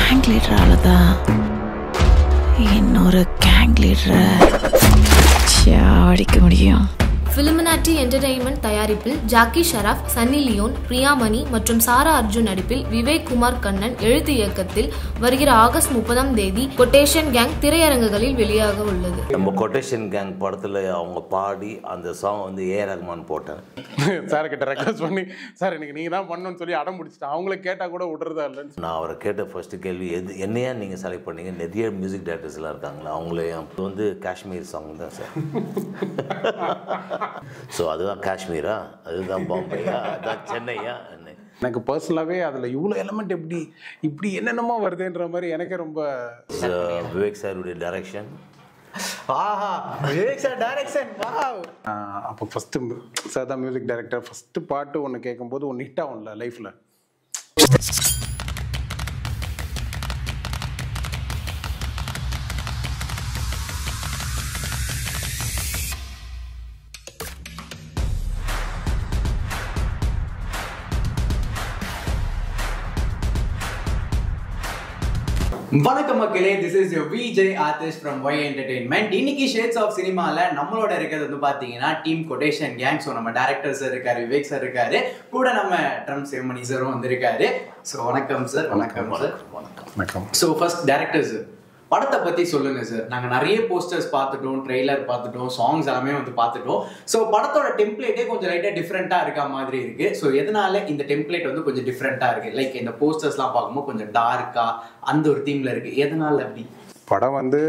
Gang லீடரால தான் இன்னொரு gang லீடரை சாடிக்க முடியும் ஃபிலிமினாட்டி என்டர்டெயின்மெண்ட் தயாரிப்பில் ஜாக்கி ஷராஃப் சன்னி லியோன் பிரியாமணி மற்றும் சாரா அர்ஜுன் நடிப்பில் விவேக் குமார் கண்ணன் எழுத்து இயக்கத்தில் வருகிற ஆகஸ்ட் முப்பதாம் தேதி கொட்டேஷன் கேங் திரையரங்குகளில் வெளியாக உள்ளது நம்ம கொட்டேஷன் கேங் படத்தில் அவங்க பாடி அந்த சாங் வந்து ஏ ரஹ்மான் போட்டேன் சார் கிட்ட ரெக்வஸ்ட் பண்ணி சார் எனக்கு நீங்கள் தான் பண்ணணும்னு சொல்லி அடம் பிடிச்சிட்டேன் அவங்கள கேட்டால் கூட விடுறதா இல்லைன்னு நான் அவரை கேட்ட ஃபர்ஸ்ட் கேள்வி எது என்னையா நீங்கள் செலக்ட் பண்ணீங்க நிறைய மியூசிக் டேரக்டர்ஸ்லாம் இருக்காங்களா அவங்களையும் இது வந்து காஷ்மீர் சாங் தான் சார் ஸோ அதுதான் காஷ்மீரா அதுதான் பாம்பேயா அதுதான் சென்னையா என்ன எனக்கு பர்சனலாகவே அதில் இவ்வளோ எலமெண்ட் எப்படி இப்படி என்னென்னமோ வருதுன்ற மாதிரி எனக்கே ரொம்ப So, விவேக் சாருடைய டைரக்ஷன் ஆஹா விவேக் சார் டைரக்ஷன் வாவ் ஆஹ் அப்போ ஃபஸ்ட்டு சார் தான் மியூசிக் டைரக்டர் ஃபஸ்ட்டு பாட்டு ஒன்று கேட்கும்போது ஒன்று ஹிட் ஆகும்ல லைஃப்பில் வணக்கம் மக்களே this is your Vijay artist from Y entertainment இன்னைக்கு ஷேட்ஸ் ஆஃப் சினிமால நம்மளோட இருக்கிறது வந்து பாத்தீங்கன்னா டீம் கொட்டேஷன் கேங் ஸோ நம்ம டேரக்டர் சார் இருக்காரு விவேக் சார் இருக்காரு கூட நம்ம ட்ரம் சிவமணி சாரும் வந்திருக்காரு ஸோ வணக்கம் சார் வணக்கம் சார் வணக்கம் ஸோ ஃபர்ஸ்ட் டேரக்டர் சார் படத்தை பத்தி சொல்லுங்க சார் நாங்க நிறைய போஸ்டர்ஸ் பார்த்துட்டோம் ட்ரெய்லர் பார்த்துட்டோம் சாங்ஸ் எல்லாமே வந்து பார்த்துட்டோம் ஸோ படத்தோட டெம்ப்ளேட்டே கொஞ்சம் லைட்டா டிஃப்ரெண்டா இருக்க மாதிரி இருக்கு ஸோ எதனால இந்த டெம்ப்ளேட் வந்து கொஞ்சம் டிஃப்ரெண்டா இருக்கு லைக் இந்த போஸ்டர்ஸ்லாம் பார்க்கும்போது கொஞ்சம் டார்க்கா அந்த ஒரு தீம்ல இருக்கு எதனால அப்படி படம் வந்து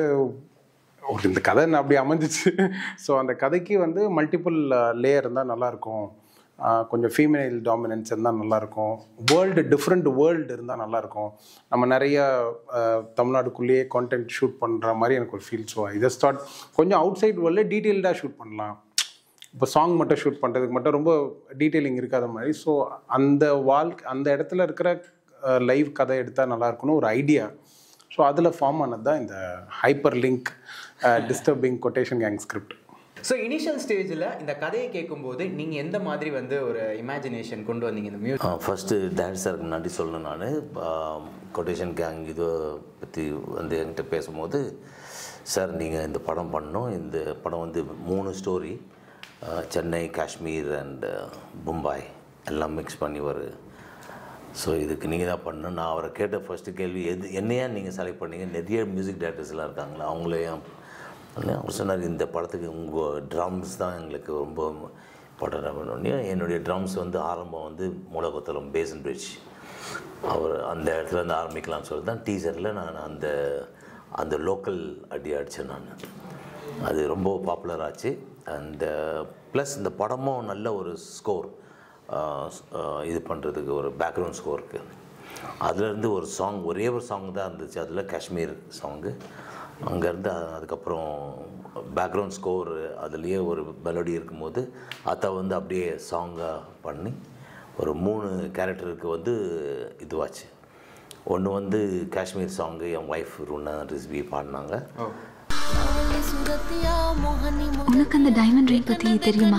ஒரு இந்த கதை அப்படி அமைஞ்சிச்சு ஸோ அந்த கதைக்கு வந்து மல்டிபிள் லேயர் இருந்தால் நல்லாயிருக்கும் கொஞ்சம் ஃபீமேல் டாமினன்ஸ் இருந்தால் நல்லாயிருக்கும் வேர்ல்டு டிஃப்ரெண்ட் வேர்ல்டு இருந்தால் நல்லாயிருக்கும் நம்ம நிறைய ஆஹ், தமிழ்நாடுக்குள்ளேயே கான்டென்ட் ஷூட் பண்ணுற மாதிரி எனக்கு ஒரு ஃபீல் ஸோ இதை ஸ்டார்ட் கொஞ்சம் அவுட் சைட் வேர்ல்டில் டீட்டெயில்டாக ஷூட் பண்ணலாம் இப்போ சாங் மட்டும் ஷூட் பண்ணுறதுக்கு மட்டும் ரொம்ப டீட்டெயிலிங் இருக்காத மாதிரி ஸோ அந்த வாழ்க்கை அந்த இடத்துல இருக்கிற லைவ் கதை எடுத்தால் நல்லா இருக்கும்னு ஒரு ஐடியா ஸோ அதில் ஃபார்ம் ஆனது தான் இந்த hyperlink disturbing quotation gang script so initial ஸ்டேஜில் இந்த கதையை கேட்கும்போது நீங்க எந்த மாதிரி வந்து ஒரு இமேஜினேஷன் கொண்டு வந்தீங்க இந்த மியூசிக் ஃபஸ்ட்டு டான்ஸ் சாருக்கு நன்றி சொல்லணும் நான் கொட்டேஷன் கேங் இதை பற்றி வந்து என்கிட்ட பேசும்போது சார் நீங்கள் இந்த படம் பண்ணணும் இந்த படம் வந்து மூணு ஸ்டோரி சென்னை காஷ்மீர் அண்ட் மும்பாய் எல்லாம் மிக்ஸ் பண்ணி வரும் ஸோ இதுக்கு நீங்கள் தான் பண்ணணும் நான் அவரை கேட்ட ஃபஸ்ட்டு கேள்வி எது என்னையா நீங்கள் செலக்ட் பண்ணீங்க நிறைய மியூசிக் டேரக்டர்ஸ்லாம் இருக்காங்களா அவங்களையும் அவர் சொன்னார் இந்த படத்துக்கு உங்கள் ட்ரம்ஸ் தான் எங்களுக்கு ரொம்ப இம்பார்ட்டண்ட்டாக பண்ணோடனே என்னுடைய ட்ரம்ஸ் வந்து ஆரம்பம் வந்து மூலகொத்தலம் பேசன் பிரிட்ஜ் அவர் அந்த இடத்துல இருந்து ஆரம்பிக்கலாம்னு சொல்லி தான் டீசரில் நான் அந்த அந்த லோக்கல் அடி அடித்தேன் நான் அது ரொம்ப பாப்புலர் ஆச்சு அண்ட் ப்ளஸ் இந்த படமும் நல்ல ஒரு ஸ்கோர் இது பண்ணுறதுக்கு ஒரு பேக்ரவுண்ட் ஸ்கோருக்கு அதுலேருந்து ஒரு சாங் ஒரே ஒரு சாங் தான் இருந்துச்சு அதில் காஷ்மீர் சாங்கு அங்கேருந்து அதுக்கப்புறம் பேக்ரவுண்ட் ஸ்கோர் அதுலேயே ஒரு மெலடி இருக்கும்போது அதை வந்து அப்படியே சாங்காக பண்ணி ஒரு மூணு கேரக்டருக்கு வந்து இதுவாச்சு ஒன்று வந்து காஷ்மீர் சாங்கு என் ஒய்ஃப் ருனா ரிஸ்பி பாடினாங்க உனக்கு அந்த டைமண்ட் ரிங் பத்தி தெரியுமா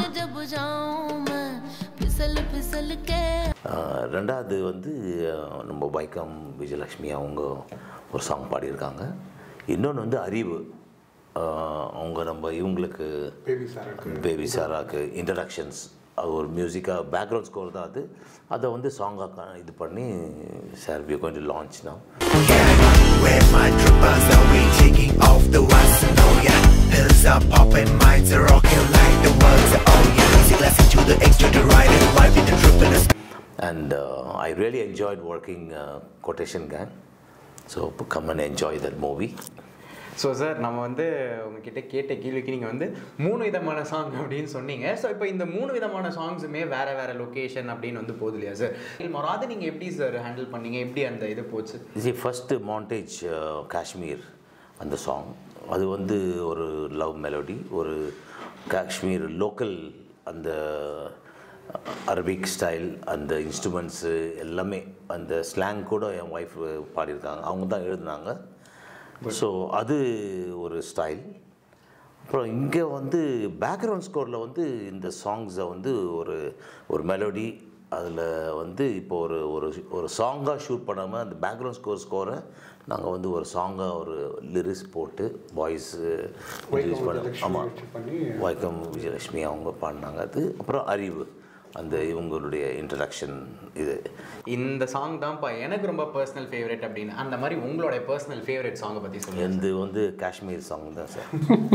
ஆஹ் ரெண்டாவது வந்து ஆஹ் நம்ம வைக்கம் விஜயலட்சுமி அவங்க ஒரு சாங் பாடியிருக்காங்க இன்னொன்று வந்து அறிவு ஆஹ் அவங்க நம்ம இவங்களுக்கு பேபி சார் பேபி சாராக்கு இன்ட்ரடக்ஷன்ஸ் அது ஒரு மியூசிக்காக பேக்ரவுண்ட் ஸ்கோர் தான் அது அதை வந்து சாங்காக இது பண்ணி sir we going to launch now Where my troopers are we taking off the west Oh yeah, pills are popping, minds are rocking like the world's Oh yeah, easy class into the extra to ride and vibe in the triple and uh, I really enjoyed working uh, Quotation Gang so come and enjoy that movie so sir நம்ம வந்து உங்ககிட்ட கேட்ட கேள்விக்கு நீங்கள் வந்து மூணு விதமான song அப்படின்னு சொன்னீங்க ஸோ இப்போ இந்த மூணு விதமான சாங்ஸுமே வேற வேற லொக்கேஷன் அப்படின்னு வந்து போகுது இல்லையா சார் மொராது நீங்கள் எப்படி சார் ஹேண்டில் பண்ணீங்க எப்படி அந்த இது போச்சு இது ஃபஸ்ட்டு மாண்டேஜ் காஷ்மீர் அந்த சாங் அது வந்து ஒரு லவ் மெலோடி ஒரு காஷ்மீர் லோக்கல் அந்த அரபிக் ஸ்டைல் அந்த இன்ஸ்ட்ருமெண்ட்ஸு எல்லாமே அந்த ஸ்லாங் கூட என் ஒய்ஃப் பாடியிருக்காங்க அவங்க தான் எழுதுனாங்க ஸோ அது ஒரு ஸ்டைல் அப்புறம் இங்கே வந்து பேக்ரவுண்ட் ஸ்கோரில் வந்து இந்த சாங்ஸை வந்து ஒரு ஒரு மெலோடி அதில் வந்து இப்போ ஒரு ஒரு ஒரு சாங்காக ஷூட் பண்ணாமல் அந்த பேக்ரவுண்ட் ஸ்கோர் ஸ்கோரை நாங்கள் வந்து ஒரு சாங்காக ஒரு லிரிக்ஸ் போட்டு வாய்ஸு யூஸ் பண்ணோம் ஆமாம் பண்ணி வைக்கம் விஜயலட்சுமி அவங்க பாடினாங்க அது அப்புறம் அறிவு அந்த இவங்களுடைய இன்ட்ரடக்ஷன் இது இந்த சாங் தான்ப்பா எனக்கு ரொம்ப பர்சனல் ஃபேவரட் அப்படின்னு அந்த மாதிரி உங்களோட பர்சனல் ஃபேவரட் சாங்கை பற்றி சொல்லுங்க இது வந்து காஷ்மீர் சாங் தான் சார்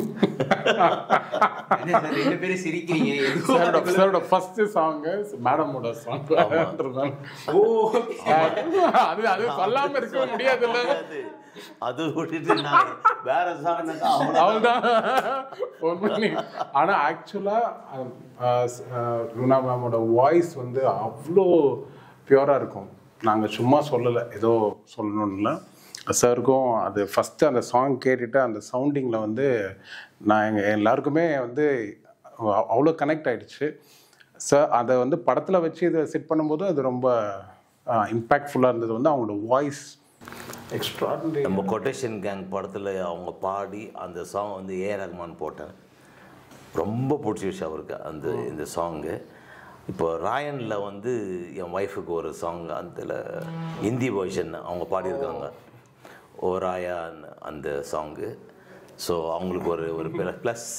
என்ன சார் ரெண்டு பேரும் சிரிக்கிறீங்க எதுவும் சாரோட சாரோட ஃபர்ஸ்ட் சாங்கு மேடமோட சாங் ஓ அது அது சொல்லாம இருக்க முடியாதுல்ல அது விட்டுட்டு நான் வேற சாங் அவ்வளோ அவள்தான் ஃபோன் பண்ணி ஆனா ஆக்சுவலா ருனா மேமோட வாய்ஸ் வந்து அவ்வளோ பியூரா இருக்கும் நாங்க சும்மா சொல்லலை ஏதோ சொல்லணும்ல சாருக்கும் அது ஃபஸ்ட்டு அந்த சாங் கேட்டுட்டு அந்த சவுண்டிங்கில் வந்து நான் எங்கள் எல்லாருக்குமே வந்து அவ்- அவ்வளோ கனெக்ட் ஆயிடுச்சு சார் அதை வந்து படத்தில் வச்சு இதை செட் பண்ணும்போது அது ரொம்ப இம்பேக்ட்ஃபுல்லாக இருந்தது வந்து அவங்களோட வாய்ஸ் எக்ஸ்ட்ராடினரி நம்ம கொட்டேஷன் கேங் படத்தில் அவங்க பாடி அந்த சாங் வந்து ஏ ரஹ்மான் போட்டேன் ரொம்ப பிடிச்சிருச்சு அவருக்கு அந்த இந்த சாங்கு இப்போ ராயனில் வந்து என் ஒய்ஃபுக்கு ஒரு சாங் அதில் ஹிந்தி வெர்ஷன் அவங்க பாடியிருக்காங்க ஓ ராயான்னு அந்த சாங்கு ஸோ அவங்களுக்கு ஒரு ஒரு ப்ளஸ்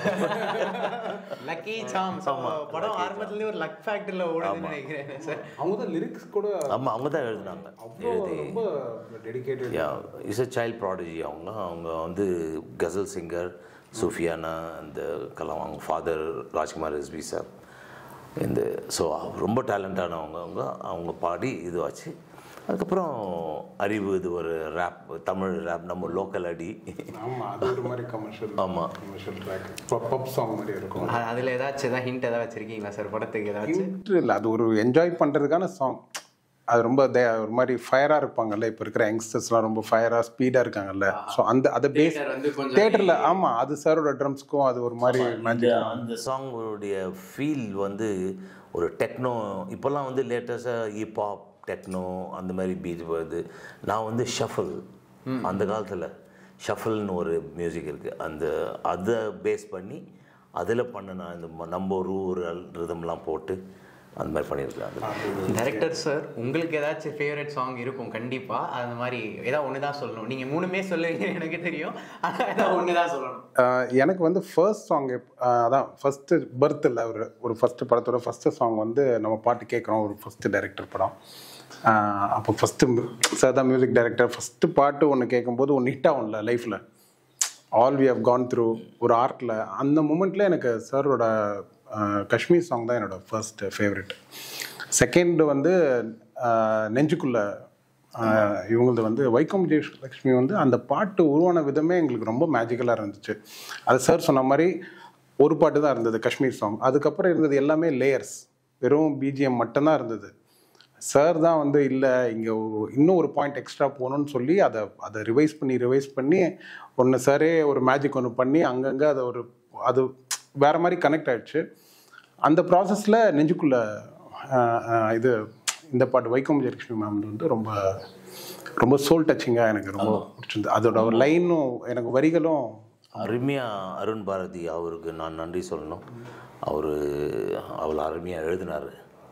லக்கி சாம் படம் ஆரம்பத்துலேருந்து ஒரு லக் ஃபேக்டரியில் ஓடுதுன்னு நினைக்கிறேன் சார் அவங்க தான் லிரிக்ஸ் கூட ஆமாம் அவங்க தான் எழுதினாங்க எழுதி ரொம்ப dedicated yeah is a child prodigy அவங்க அவங்க வந்து கசல் சிங்கர் சூஃபியானா அந்த கலாம் அவங்க ஃபாதர் ராஜ்குமார் எஸ்பி சார் இந்த ஸோ ரொம்ப டேலண்டானவங்க அவங்க அவங்க பாடி இதுவாச்சு அதுக்கப்புறம் அறிவு இது ஒரு ரேப் தமிழ் ரேப் நம்ம லோக்கல் அடி ஆமா அது ஒரு மாதிரி கமர்ஷியல் ஆமா. கமர்ஷியல் ட்ராக் பப் சாங் மாதிரி இருக்கும் அதில் ஏதாச்சும் ஏதாவது ஹிண்ட் ஏதாவது வச்சிருக்கீங்களா சார் படத்துக்கு ஏதாச்சும் இன்ட்ரு இல்லை அது ஒரு என்ஜாய் பண்ணுறதுக்கான சாங் அது ரொம்ப தே- ஒரு மாதிரி ஃபயராக இருப்பாங்கல்ல இப்போ இருக்கிற யங்ஸ்டர்ஸ்லாம் ரொம்ப ஃபயராக ஸ்பீடாக இருக்காங்கல்ல ஸோ அந்த அதை பேஸ் Theatre வந்து கொஞ்சம் தேட்டரில் ஆமாம் அது சாரோட ட்ரம்ஸ்க்கும் அது ஒரு மாதிரி அந்த மேஜிக் அந்த சாங்கோடைய ஃபீல் வந்து ஒரு டெக்னோ இப்போல்லாம் வந்து லேட்டஸ்டாக ஹிப்ஹாப் டெக்னோ அந்த மாதிரி பீட் வருது நான் வந்து ஷஃபிள் அந்த காலத்தில் ஷஃபிள்னு ஒரு மியூசிக் இருக்குது அந்த அதை பேஸ் பண்ணி அதில் பண்ண நான் இந்த ம- நம்ம ரூரல் ரிதம்லாம் போட்டு அந்த மாதிரி பண்ணியிருக்கேன் அது டைரக்டர் சார் உங்களுக்கு ஏதாச்சும் ஃபேவரட் சாங் இருக்கும் கண்டிப்பா அந்த மாதிரி ஏதாவது ஒன்று தான் சொல்லணும் நீங்க மூணுமே சொல்லுவீங்க எனக்கு தெரியும் ஆனால் ஏதாவது ஒன்று தான் சொல்லணும் ஆஹ் எனக்கு வந்து ஃபர்ஸ்ட் சாங் அதான் ஃபஸ்ட்டு பர்த் இல்லை ஒரு ஒரு ஃபஸ்ட்டு படத்தோட ஃபஸ்ட்டு சாங் வந்து நம்ம பாட்டு கேட்குறோம் ஒரு ஃபஸ்ட்டு டைரக்டர் படம் ஆஹ் அப்போ ஃபஸ்ட்டு சார் தான் மியூசிக் டைரக்டர் ஃபஸ்ட்டு பாட்டு ஒன்று கேட்கும்போது ஒன்று ஹிட் ஆகும்ல லைஃப்பில் all we have gone through ஒரு ஆர்ட்டில் அந்த மூமெண்ட்டில் எனக்கு சாரோட காஷ்மீர் சாங் தான் என்னோட ஃபர்ஸ்ட் ஃபேவரட் செகண்ட் வந்து ஆஹ் நெஞ்சுக்குள்ள ஆஹ் இவங்களது வந்து வைக்கம் ஜெயலட்சுமி வந்து அந்த பாட்டு உருவான விதமே எங்களுக்கு ரொம்ப மேஜிக்கலாக இருந்துச்சு அது சார் சொன்ன மாதிரி ஒரு பாட்டு தான் இருந்தது காஷ்மீர் சாங் அதுக்கப்புறம் இருந்தது எல்லாமே லேயர்ஸ் வெறும் பிஜிஎம் மட்டும்தான் இருந்தது சார் தான் வந்து இல்லை இங்கே இன்னும் ஒரு பாயிண்ட் எக்ஸ்ட்ரா போகணும்னு சொல்லி அதை அதை ரிவைஸ் பண்ணி ரிவைஸ் பண்ணி ஒன்று சாரே ஒரு மேஜிக் ஒன்று பண்ணி அங்கங்கே அதை ஒரு அது வேற மாதிரி கனெக்ட் ஆயிடுச்சு அந்த ப்ராசஸில் நெஞ்சுக்குள்ள ஆஹ், ஆஹ், இது இந்த பாட்டு வைக்கம் ஜெயலட்சுமி மேம் வந்து ரொம்ப ரொம்ப சோல் டச்சிங்காக எனக்கு ரொம்ப பிடிச்சிருந்தது அதோட ஒரு லைனும் எனக்கு வரிகளும் அருமையாக அருண் பாரதி அவருக்கு நான் நன்றி சொல்லணும் அவர் அவ்வளோ அருமையாக எழுதினார்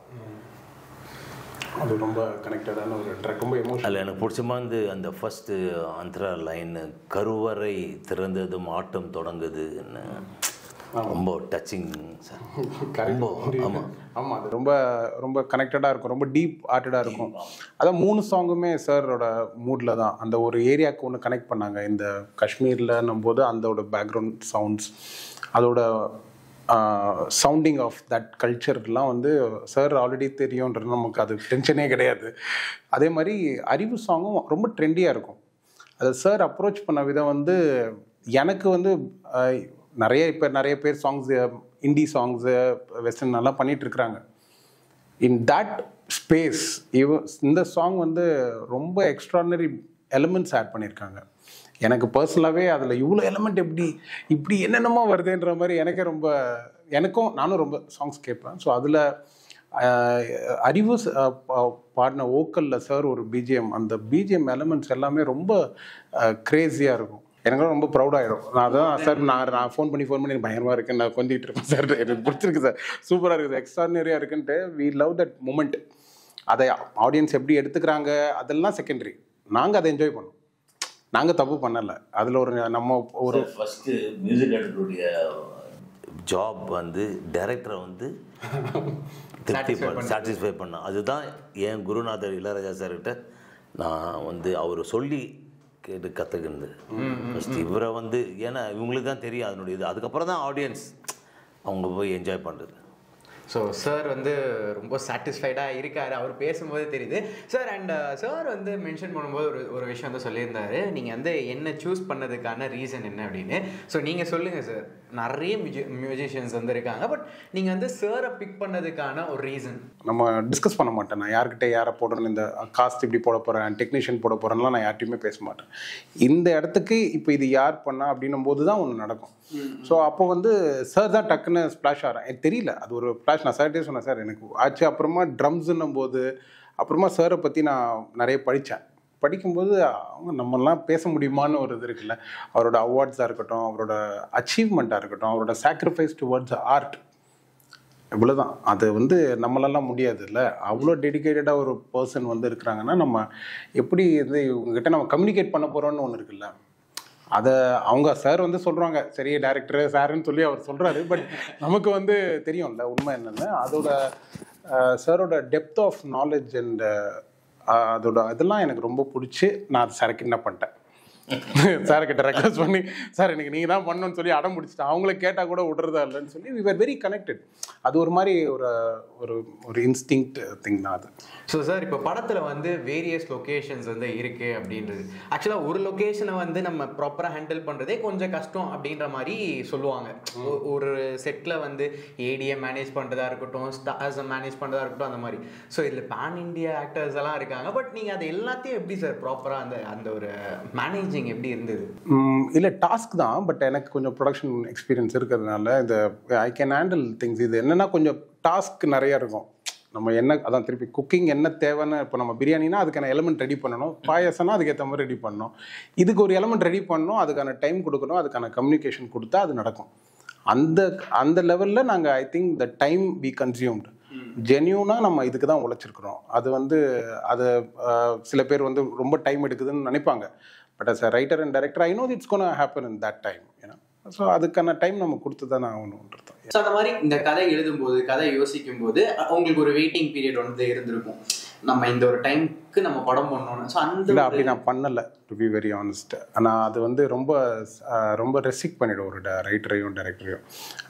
அது ரொம்ப கனெக்டடான ஒரு ட்ராக் ரொம்ப எமோஷனல் அதில் எனக்கு பிடிச்சமா வந்து அந்த ஃபஸ்ட்டு அந்தரா லைன் கருவறை திறந்ததும் ஆட்டம் தொடங்குதுன்னு ரொம்ப டச்சிங் சார் ரொம்ப ஆமாம் ஆமாம் அது ரொம்ப ரொம்ப கனெக்டடாக இருக்கும் ரொம்ப டீப் ஆர்ட்டடாக இருக்கும் அதான் மூணு சாங்குமே சாரோட மூடில் தான் அந்த ஒரு ஏரியாவுக்கு ஒன்று கனெக்ட் பண்ணாங்க இந்த காஷ்மீர்லன்னும் போது அதோட பேக்ரவுண்ட் சவுண்ட்ஸ் அதோட சவுண்டிங் ஆஃப் தட் கல்ச்சர்லாம் வந்து சார் ஆல்ரெடி தெரியுன்றது நமக்கு அது டென்ஷனே கிடையாது அதே மாதிரி அறிவு சாங்கும் ரொம்ப ட்ரெண்டியாக இருக்கும் அதை சார் அப்ரோச் பண்ண விதம் வந்து எனக்கு வந்து அஹ், நிறைய இப்போ நிறைய பேர் சாங்ஸ் இந்தி சாங்ஸு வெஸ்டர்ன் எல்லாம் பண்ணிட்டு இருக்கிறாங்க இன் தட் ஸ்பேஸ் இவ இந்த சாங் வந்து ரொம்ப எக்ஸ்ட்ரானரி எலிமெண்ட்ஸ் ஆட் பண்ணியிருக்காங்க எனக்கு பர்சனலாகவே அதில் இவ்வளோ எலிமெண்ட் எப்படி இப்படி என்னென்னமோ வருதுன்ற மாதிரி எனக்கே ரொம்ப எனக்கும் நானும் ரொம்ப சாங்ஸ் கேட்பேன் ஸோ அதில் அறிவு ச- அஹ் பா- பாடின ஓக்கலில் சார் ஒரு பிஜிஎம் அந்த பிஜிஎம் எலிமெண்ட்ஸ் எல்லாமே ரொம்ப க்ரேஸியாக இருக்கும் எனக்கு ரொம்ப ப்ரௌடாயிடும் நான் அதான் சார் நான் நான் ஃபோன் பண்ணி ஃபோன் பண்ணி எனக்கு பயங்கரமாக இருக்கு நான் கொஞ்சிட்டு இருப்பேன் சார் எனக்கு பிடிச்சிருக்கு சார் சூப்பராக இருக்குது எக்ஸ்ட்ரானரியாக இருக்குன்ட்டு வி லவ் தட் மூமெண்ட் அதை ஆடியன்ஸ் எப்படி எடுத்துக்கிறாங்க அதெல்லாம் செகண்டரி நாங்கள் அதை என்ஜாய் பண்ணோம் நாங்கள் தப்பு பண்ணலை அதில் ஒரு நம்ம ஒரு ஃபஸ்ட்டு மியூசிக் டைரக்டருடைய ஜாப் வந்து டைரக்டரை வந்து திருப்தி பண்ண சாட்டிஸ்ஃபை பண்ண அதுதான் என் குருநாதர் இளையராஜா சார்கிட்ட நான் வந்து அவர் சொல்லி கேட்டு கற்றுக்கினது ஃபஸ்ட் இவரை வந்து ஏன்னா இவங்களுக்கு தான் தெரியும் அதனுடைய இது அதுக்கப்புறம் தான் ஆடியன்ஸ் அவங்க போய் என்ஜாய் பண்ணுறது ஸோ சார் வந்து ரொம்ப சாட்டிஸ்ஃபைடாக இருக்காரு அவர் பேசும்போதே தெரியுது சார் அண்ட் சார் வந்து மென்ஷன் பண்ணும்போது ஒரு ஒரு விஷயம் வந்து சொல்லியிருந்தாரு நீங்கள் வந்து என்ன சூஸ் பண்ணதுக்கான ரீசன் என்ன அப்படின்னு ஸோ நீங்கள் சொல்லுங்கள் சார் நிறைய மியூசி மியூசிஷியன்ஸ் வந்து இருக்காங்க பட் நீங்கள் வந்து சாரை பிக் பண்ணதுக்கான ஒரு ரீசன் நம்ம டிஸ்கஸ் பண்ண மாட்டேன் நான் யார்கிட்ட யாரை போடுறேன்னு இந்த காஸ்ட் இப்படி போட போகிறேன் டெக்னீஷியன் போட போகிறேன்லாம் நான் யார்ட்டையுமே பேச மாட்டேன் இந்த இடத்துக்கு இப்போ இது யார் பண்ணா அப்படின்னும் போது தான் ஒன்று நடக்கும் ஸோ அப்போ வந்து சார் தான் டக்குன்னு ஸ்ப்ளாஷ் ஆகிறேன் எனக்கு தெரியல அது ஒரு ஃப்ளாஷ் நான் சார்ட்டே சொன்னேன் சார் எனக்கு ஆச்சு அப்புறமா ட்ரம்ஸுன்னும் போது அப்புறமா சாரை பற்றி நான் நிறைய படித்தேன் படிக்கும்போது அவங்க நம்மலாம் பேச முடியுமான்னு ஒரு இது இருக்குல்ல அவரோட அவார்ட்ஸாக இருக்கட்டும் அவரோட அச்சீவ்மெண்ட்டாக இருக்கட்டும் அவரோட சாக்ரிஃபைஸ் டுவர்ட்ஸ் ஆர்ட் இவ்வளோதான் அது வந்து நம்மளாலாம் முடியாதுல்ல அவ்வளோ டெடிக்கேட்டடாக ஒரு பர்சன் வந்து இருக்கிறாங்கன்னா நம்ம எப்படி வந்து இவங்ககிட்ட நம்ம கம்யூனிகேட் பண்ண போகிறோம்னு ஒன்று இருக்குல்ல அதை அவங்க சார் வந்து சொல்கிறாங்க சரி டேரக்டர் சாருன்னு சொல்லி அவர் சொல்கிறாரு பட் நமக்கு வந்து தெரியும்ல உண்மை என்னென்னு அதோட சாரோட டெப்த் ஆஃப் நாலேஜ் அண்ட் அதோட இதெல்லாம் எனக்கு ரொம்ப பிடிச்சி நான் அது சாருக்கு என்ன பண்ணிட்டேன் சார் கிட்ட ரெக்வஸ்ட் பண்ணி சார் எனக்கு நீங்கள் தான் பண்ணணும்னு சொல்லி அடம் பிடிச்சிட்டேன் அவங்கள கேட்டால் கூட விடுறதா இல்லைன்னு சொல்லி வி ஆர் வெரி கனெக்டட் அது ஒரு மாதிரி ஒரு ஒரு ஒரு இன்ஸ்டிங் திங் தான் அது ஸோ சார் இப்போ படத்தில் வந்து வேரியஸ் லொகேஷன்ஸ் வந்து இருக்கு அப்படின்றது ஆக்சுவலாக ஒரு லொகேஷனை வந்து நம்ம ப்ராப்பராக ஹேண்டில் பண்ணுறதே கொஞ்சம் கஷ்டம் அப்படின்ற மாதிரி சொல்லுவாங்க ஒ- ஒரு செட்டில் வந்து ஏடியை மேனேஜ் பண்ணுறதா இருக்கட்டும் ஸ்டார்ஸை மேனேஜ் பண்ணுறதா இருக்கட்டும் அந்த மாதிரி ஸோ இதில் பேன் இண்டியா ஆக்டர்ஸ் எல்லாம் இருக்காங்க பட் நீங்கள் அது எல்லாத்தையும் எப்படி சார் ப்ராப்பராக அந்த அந்த ஒரு மேனேஜிங் எப்படி இருந்தது இல்லை டாஸ்க் தான் பட் எனக்கு கொஞ்சம் ப்ரொடக்ஷன் எக்ஸ்பீரியன்ஸ் இருக்கிறதுனால இந்த ஐ கேன் ஹேண்டில் திங்ஸ் இது என்னென்னா கொஞ்சம் டாஸ்க் நிறைய இருக்கும் நம்ம என்ன அதான் திருப்பி குக்கிங் என்ன தேவைன்னு இப்போ நம்ம பிரியாணினா அதுக்கான எலமெண்ட் ரெடி பண்ணணும் பாயசம்னா அதுக்கேற்ற மாதிரி ரெடி பண்ணணும் இதுக்கு ஒரு எலமெண்ட் ரெடி பண்ணணும் அதுக்கான டைம் கொடுக்கணும் அதுக்கான கம்யூனிகேஷன் கொடுத்தா அது நடக்கும் அந்த அந்த லெவலில் நாங்கள் I think the time be consumed ஜென்யூனாக நம்ம இதுக்கு தான் உழைச்சிருக்கிறோம் அது வந்து அது அஹ், சில பேர் வந்து ரொம்ப டைம் எடுக்குதுன்னு நினைப்பாங்க but as a writer and director I know it's gonna happen in that time ஏன்னா ஸோ அதுக்கான டைம் நம்ம கொடுத்து தான் ஆகணுன்றது ஸோ அந்த மாதிரி இந்த கதை எழுதும்போது கதை யோசிக்கும் போது அ- உங்களுக்கு ஒரு வெயிட்டிங் பீரியட் வந்து இருந்திருக்கும் நம்ம இந்த ஒரு டைம்க்கு நம்ம படம் பண்ணணும் ஸோ அந்த இல்லை ஒரு- அப்படி நான் பண்ணலை டு பி வெரி ஆனஸ்ட் ஆனால் அது வந்து ரொம்ப அஹ், ரொம்ப ரெஸ்ட்ரிக்ட் பண்ணிவிடும் ஒரு ரைட்டரையும் டைரக்டரையும்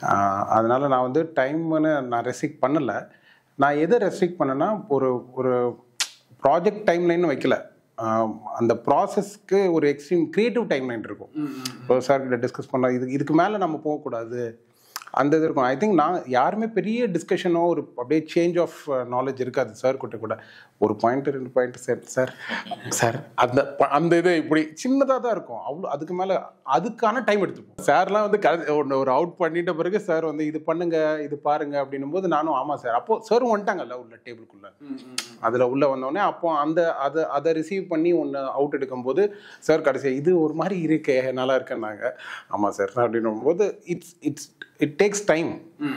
அதனால் நான் வந்து டைம்னு நான் ரெஸ்ட்ரிக்ட் பண்ணலை நான் எதை ரெஸ்ட்ரிக்ட் பண்ணேன்னா ஒரு ஒரு ப்ராஜெக்ட் டைம் லைன் வைக்கல ஆஹ், அந்த ப்ராசஸ்க்கு ஒரு எக்ஸ்ட்ரீம் க்ரியேட்டிவ் டைம் லைன் இருக்கும் இப்போ சார் கிட்ட டிஸ்கஸ் பண்ண இது இதுக்கு மேலே நம்ம போகக்கூடாது அந்த இது இருக்கும் ஐ திங்க் நான் யாருமே பெரிய டிஸ்கஷனோ ஒரு அப்படியே சேஞ்ச் ஆஃப் நாலேஜ் இருக்காது சார் கிட்ட கூட ஒரு பாயிண்ட் ரெண்டு பாயிண்ட் சார் சார் சார் அந்த ப- அந்த இது இப்படி சின்னதாக தான் இருக்கும் அவ்வளோ அதுக்கு மேலே அதுக்கான டைம் எடுத்துப்போம் சார்லாம் வந்து கதை ஒன்று ஒரு அவுட் பண்ணிட்ட பிறகு சார் வந்து இது பண்ணுங்க இது பாருங்க அப்படின்னும் போது நானும் ஆமாம் சார் அப்போ சாரும் வந்துட்டாங்கல்ல உள்ள டேபிளுக்குள்ள அதில் உள்ள வந்தோடனே அப்போ அந்த அதை அதை ரிசீவ் பண்ணி ஒன்று அவுட் எடுக்கும்போது சார் கடைசியாக இது ஒரு மாதிரி இருக்கே நல்லா இருக்கேன்னாங்க ஆமாம் சார் அப்படின்னும் போது it's it's it takes time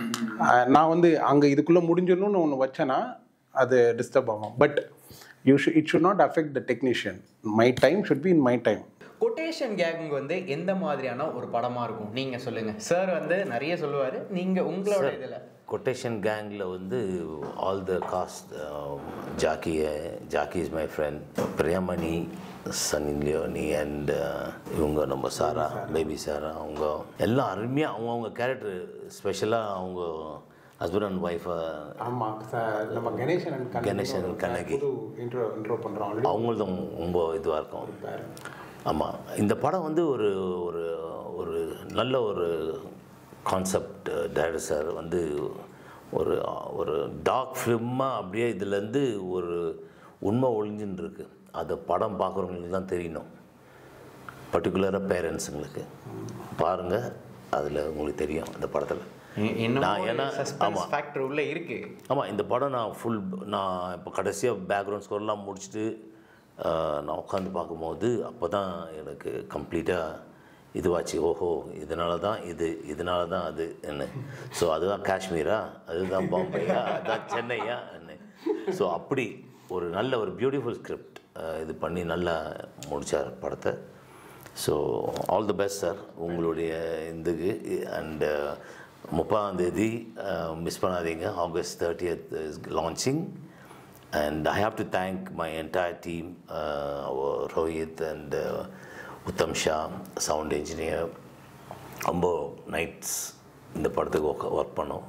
நான் வந்து அங்கே இதுக்குள்ளே முடிஞ்சிடணும்னு ஒன்று வச்சேன்னா அது டிஸ்டர்ப் ஆகும் பட் யூ ஷு it should not affect the technician my time should be in my time quotation gang வந்து எந்த மாதிரியான ஒரு படமா இருக்கும் நீங்க சொல்லுங்க சார் வந்து நிறைய சொல்லுவாரு நீங்க உங்களோட இதுல கொட்டேஷன் கேங்கில் வந்து all the cast Jackie Jackie is my friend Priyamani Sunny Leone and இவங்க நம்ம சாரா பேபி சாரா அவங்க எல்லாம் அருமையாக அவங்கவுங்க கேரக்டர் ஸ்பெஷலாக அவங்க ஹஸ்பண்ட் அண்ட் ஒய்ஃபை ஆமாம் சார் நம்ம Ganesan and Ganesan Kannagi intro intro பண்ணுறோம் அவங்களும் ரொம்ப இதுவாக இருக்கும் ஆமாம் இந்த படம் வந்து ஒரு ஒரு ஒரு நல்ல ஒரு கான்செப்ட் டைரக்டர் சார் வந்து ஒரு ஒரு டார்க் ஃபிலிமாக அப்படியே இதுலேருந்து ஒரு உண்மை ஒளிஞ்சுன்னு இருக்கு அதை படம் பார்க்குறவங்களுக்கு தான் தெரியணும் பர்டிகுலராக பேரண்ட்ஸுங்களுக்கு பாருங்கள் அதில் உங்களுக்கு தெரியும் அந்த படத்தில் நான் ஏன்னா சஸ்பென்ஸ் ஆமாம் ஃபேக்டர் உள்ள இருக்கு ஆமாம் இந்த படம் நான் ஃபுல் நான் இப்போ கடைசியாக பேக்ரவுண்ட் ஸ்கோர்லாம் முடிச்சுட்டு ஆஹ், நான் உட்காந்து பார்க்கும்போது அப்போ தான் எனக்கு கம்ப்ளீட்டாக இதுவாச்சு ஓஹோ இதனால தான் இது இதனால தான் அது என்ன ஸோ அதுதான் காஷ்மீரா அதுதான் பாம்பேயா அதுதான் சென்னையா என்ன ஸோ அப்படி ஒரு நல்ல ஒரு பியூட்டிஃபுல் ஸ்கிரிப்ட் இது பண்ணி நல்லா முடித்தார் படத்தை so all the best sir உங்களுடைய இதுக்கு அண்டு முப்பதாம் தேதி மிஸ் பண்ணாதீங்க August thirtieth is launching and I have to thank my entire team, uh, our Rohit and uh, Uttam Shah, sound engineer. ரொம்ப நைட்ஸ் இந்த படத்துக்கு ஒர்க் ஒர்க் பண்ணோம்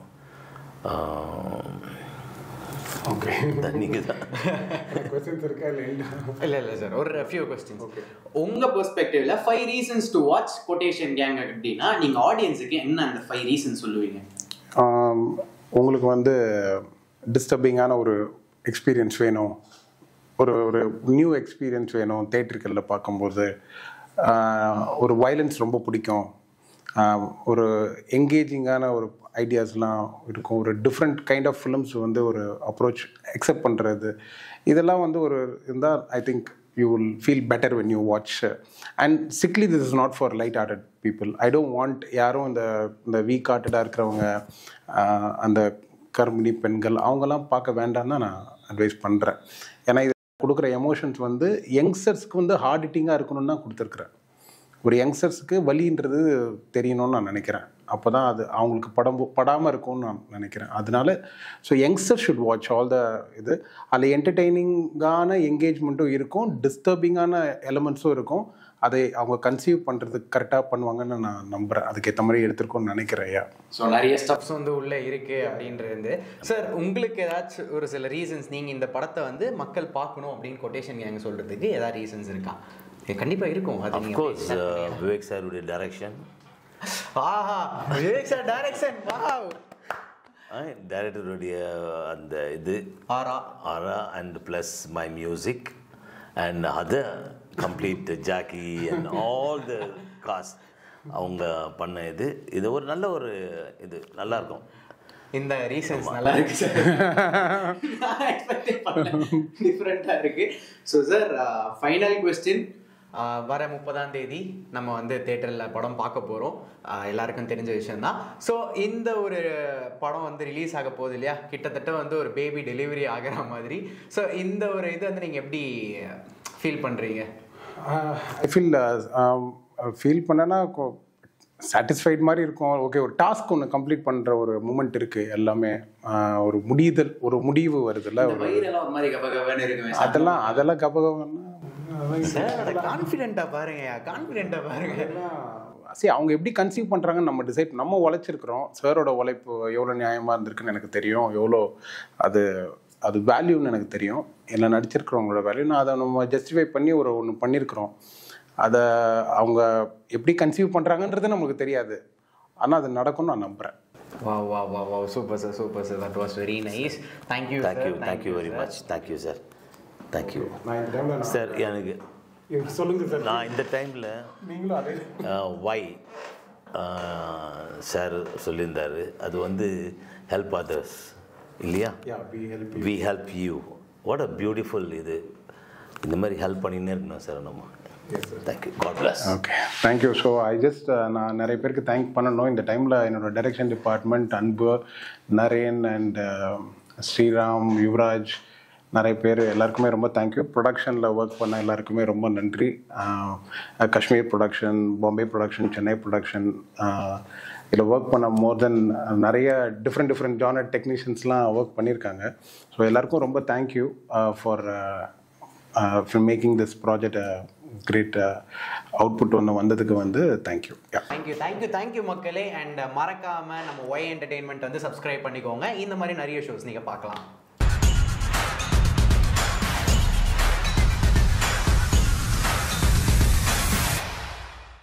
okay நீங்கள் தான் கொஸ்டின்ஸ் இருக்கா இல்லை இல்ல இல்ல சார் ஒரு ஃபியூ கொஸ்டின்ஸ் உங்க பெர்ஸ்பெக்டிவ்ல five reasons to watch quotation gang அப்படின்னா நீங்க ஆடியன்ஸுக்கு என்ன அந்த ஃபைவ் ரீசன் சொல்லுவீங்க ஆம், உங்களுக்கு வந்து டிஸ்டர்பிங்கான ஒரு எக்ஸ்பீரியன்ஸ் வேணும் ஒரு ஒரு நியூ எக்ஸ்பீரியன்ஸ் வேணும் தேட்டருக்களில் பார்க்கும்போது ஆஹ், ஒரு வயலன்ஸ் ரொம்ப பிடிக்கும் ஆஹ், ஒரு எங்கேஜிங்கான ஒரு ஐடியாஸ்லாம் இருக்கும் ஒரு டிஃப்ரெண்ட் கைண்ட் ஆஃப் ஃபிலிம்ஸ் வந்து ஒரு அப்ரோச் அக்செப்ட் பண்ணுறது இதெல்லாம் வந்து ஒரு இருந்தால் I think you will feel better when you watch and quickly this is not for light hearted people I don't want யாரும் இந்த இந்த வீக் ஹார்ட்டடாக இருக்கிறவங்க ஆஹ், அந்த கர்ப்பிணி பெண்கள் அவங்கெல்லாம் பார்க்க வேண்டாம்னு தான் நான் அட்வைஸ் பண்ணுறேன் ஏன்னா இது கொடுக்குற எமோஷன்ஸ் வந்து யங்ஸ்டர்ஸ்க்கு வந்து ஹார்ட் ஹிட்டிங்காக இருக்கணும்னு தான் கொடுத்துருக்குறேன் ஒரு யங்ஸ்டர்ஸ்க்கு வலின்றது தெரியணும்னு நான் நினைக்கிறேன் அப்போ தான் அது அவங்களுக்கு படம் படாமல் இருக்கும்னு நான் நினைக்கிறேன் அதனால so youngster should watch all the இது அதில் என்டர்டெய்னிங்கான என்கேஜ்மெண்ட்டும் இருக்கும் டிஸ்டர்பிங்கான எலமெண்ட்ஸும் இருக்கும் அதை அவங்க கன்சீவ் பண்ணுறதுக்கு கரெக்டாக பண்ணுவாங்கன்னு நான் நம்புகிறேன் அதுக்கேற்ற மாதிரி எடுத்திருக்கோன்னு நினைக்கிறேன் ஐயா ஸோ நிறைய ஸ்டப்ஸ் வந்து உள்ள இருக்கு அப்படின்றது சார் உங்களுக்கு ஏதாச்சும் ஒரு சில ரீசன்ஸ் நீங்க இந்த படத்தை வந்து மக்கள் பார்க்கணும் அப்படின்னு கொட்டேஷன் கேங் சொல்றதுக்கு ஏதாவது ரீசன்ஸ் இருக்கா இது கண்டிப்பா இருக்கும் அது நீங்க அஃப்கோர்ஸ் விவேக் சாருடைய டைரக்ஷன் ஆஹா விவேக் சார் டைரக்ஷன் வாவ் டைரக்டருடைய அந்த இது aura aura and plus my music and other complete Jackie and all the cast அவங்க பண்ண இது இது ஒரு நல்ல ஒரு இது நல்லா இருக்கும் இந்த ரீசன்ஸ் நல்லா இருக்கு சார் நான் எக்ஸ்பெக்டே பண்ணல டிஃப்ரெண்ட்டாக இருக்கு ஸோ சார் ஃபைனல் கொஸ்டின் வர முப்பதாம் தேதி நம்ம வந்து தேட்டரில் படம் பார்க்க போகிறோம் எல்லாருக்கும் தெரிஞ்ச விஷயம்தான் ஸோ இந்த ஒரு படம் வந்து ரிலீஸ் ஆக போகுது இல்லையா கிட்டத்தட்ட வந்து ஒரு பேபி டெலிவரி ஆகிற மாதிரி ஸோ இந்த ஒரு இது வந்து நீங்கள் எப்படி ஃபீல் பண்ணுறீங்க ஐ ஃபீல் ஃபீல் பண்ணனா சாட்டிஸ்ஃபைட் மாதிரி இருக்கும் ஓகே ஒரு டாஸ்க் ஒன்று கம்ப்ளீட் பண்ணுற ஒரு மூமெண்ட் இருக்குது எல்லாமே ஆஹ் ஒரு முடிதல் ஒரு முடிவு வருதுல்ல ஒரு வயிறெல்லாம் ஒரு மாதிரி கபகபன்னு இருக்குமே அதெல்லாம் அதெல்லாம் கபகம்னா சார் கான்ஃபிடென்ட்டாக பாருங்க கான்ஃபிடென்ட்டாக பாருங்க சரி அவங்க எப்படி கன்சீவ் பண்ணுறாங்கன்னு நம்ம டிசைட் நம்ம உழைச்சிருக்கிறோம் சாரோட உழைப்பு எவ்வளோ நியாயமாக இருந்திருக்குன்னு எனக்கு தெரியும் எவ்வளோ அது அது வேல்யூன்னு எனக்கு தெரியும் எல்லாம் நடிச்சிருக்கிறவங்களோட வேல்யூ நான் அதை நம்ம ஜஸ்டிஃபை பண்ணி ஒரு ஒன்று பண்ணியிருக்கிறோம் அதை அவங்க எப்படி கன்சீவ் பண்ணுறாங்கன்றது நமக்கு தெரியாது ஆனால் அது நடக்கும்னு நான் நம்புகிறேன் வா வா வா வா super sir super sir that was very nice thank you thank you thank you very much thank you sir thank you நான் இந்த டைமில் சார் எனக்கு சொல்லுங்கள் சார் நான் இந்த டைமில் நீங்களும் அதே வை சார் சொல்லியிருந்தாரு அது வந்து ஹெல்ப் அதர்ஸ் இல்லையா yeah be help we help you what a beautiful இது இந்த மாதிரி ஹெல்ப் பண்ணினே இருக்கணும் சார் நம்ம thank you God bless okay thank you so I just நான் நிறைய பேருக்கு தேங்க் பண்ணணும் இந்த டைமில் என்னோட டைரக்ஷன் டிபார்ட்மெண்ட் அன்பு நரேன் அண்ட் ஸ்ரீராம் யுவராஜ் நிறைய பேர் எல்லாருக்குமே ரொம்ப தேங்க்யூ ப்ரொடக்ஷனில் ஒர்க் பண்ண எல்லாருக்குமே ரொம்ப நன்றி அஹ், Kashmir production Bombay production Chennai production இதில் ஒர்க் பண்ண மோர் தென் நிறைய டிஃப்ரெண்ட் டிஃப்ரெண்ட் ஜானர் டெக்னீஷியன்ஸ்லாம் ஒர்க் பண்ணியிருக்காங்க ஸோ எல்லாருக்கும் ரொம்ப thank you for for making this project great output ஒன்று வந்ததுக்கு வந்து thank you yeah thank you thank you thank you மக்களே அண்ட் மறக்காம நம்ம ஒய் என்டர்டெயின்மெண்ட் வந்து சப்ஸ்கிரைப் பண்ணிக்கோங்க இந்த மாதிரி நிறைய ஷோஸ் நீங்கள் பார்க்கலாம்